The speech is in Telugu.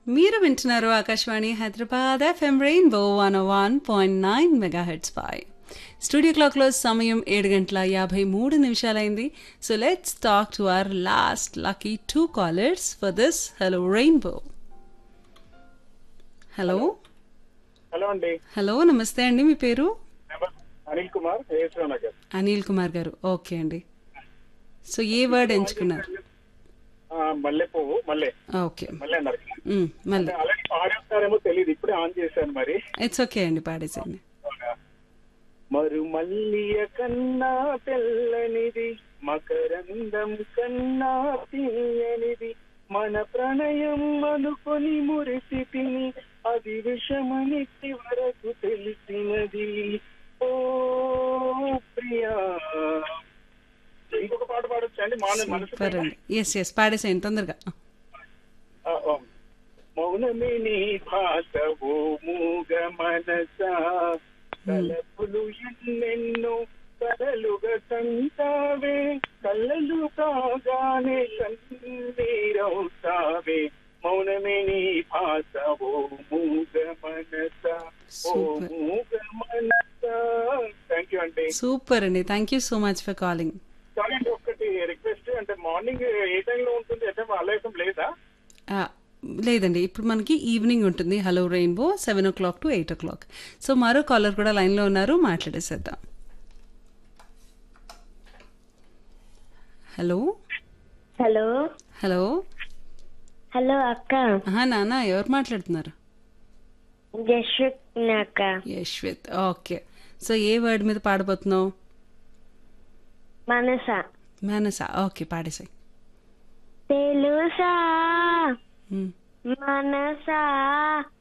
మీరు వింటున్నారు Akashvani Hyderabad FM rainbow one one point nine megahertz పై స్టూడియో క్లాక్లో సమయం ఏడు గంటల యాభై మూడు నిమిషాలైంది so let's talk to our last lucky two callers for this hello rainbow hello hello అండి హలో నమస్తే అండి మీ పేరు అనిల్ కుమార్ ఏఎస్రావు నగర్ అనిల్ కుమార్ గారు ఓకే అండి సో ఏ వర్డ్ ఎంచుకున్నారు ఆ, మల్లె పువ్వు మల్లె ఓకే మల్లె అన్నారు మ్, మళ్ళీ అలాగే పాడేస్తారేమో తెలియదు ఇప్పుడే ఆన్ చేశాను మరి ఇట్స్ ఓకే అండి పాడేసేయండి మరు మల్లియ కన్నా తెల్లనిది మకరందం కన్నా తీయనిది మన ప్రణయం అనుకొని మురిసి తిని అది విషమని వరకు తెలిసినది ఓ ప్రియా ఇంకొక పాట పాడొచ్చా అండి మన మనసు సూపర్ అండి ఎస్ ఎస్ పాడేసేయండి తొందరగా ఆ, ఆ. మౌనమే నీ భాష ఓ మూగ మనస కలపులు ఎన్నెన్నో కలలుగా సంతావే కళ్ళలు కాగానే కన్నీరవుతావే మౌనమే నీ భాష ఓ మూగ మనస ఓ Super. మూగ మనస థ్యాంక్ యూ అండి సూపర్ అండి thank you so much for calling కానీ అంటే ఒకటి రిక్వెస్ట్ అంటే మార్నింగ్ ఏ టైంలో ఉంటుంది అంటే ఆలయం లేదా లేదండి ఇప్పుడు మనకి ఈవినింగ్ ఉంటుంది hello rainbow seven o'clock to eight o'clock so మరో కాలర్ కూడా లైన్లో ఉన్నారు మాట్లాడేసేద్దాం హలో హలో హలో హలో అక్క ఆహా నాన్న ఎవరు మాట్లాడుతున్నారు జశ్విక్ అక్క Yashvith okay so a word మీద పాడబోతున్నావు మనస మానస ఓకే పాడేసాయి తెలుసా మనసా